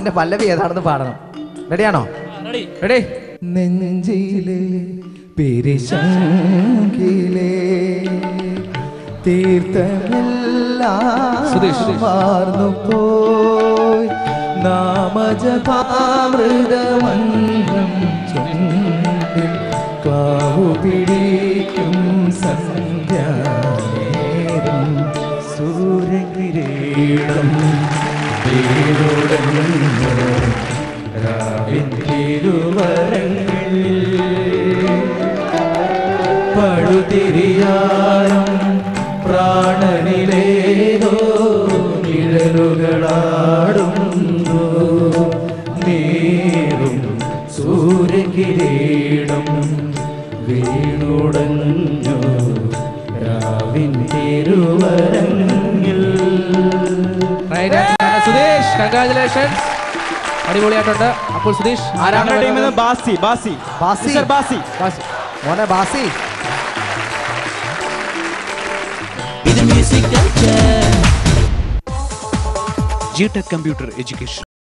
അതിന്റെ പല്ലവി ഏതാണെന്ന് പാടണം റെഡിയാണോ റെഡി നെഞ്ചിലെ പെരിശങ്കിലെ തീർത്ഥമെല്ലാം സുധീഷ്. മാർന്നു പോയി നാമജപാമൃതമന്ത്രം ചൊല്ലിൽ ക്ലാവു പിടിക്കും സന്ധ്യാനേരം സൂര്യകിരീടം വീടുടങ്ങുന്നു രാവിൻ തിരുവരങ്ങളിൽ പഴുതിരിയാനും പ്രാണനിലേതോ നിഴലുകളാടുന്നു നീറും സൂര്യകിരീടം വീണുടഞ്ഞു രാവിൻ തിരുവരങ്ങിൽ സുധീഷ് കൺഗ്രാചുലേഷൻസ് അടിപൊളിയായിട്ടുണ്ട് അപ്പോൾ സുധീഷ് ഞങ്ങളുടെ ടീമിൽ നിന്ന് ബാസി ബാസി ബാസി മിസ്റ്റർ ബാസി ബാസി. മോനെ ബാസി G Tech Computer Education.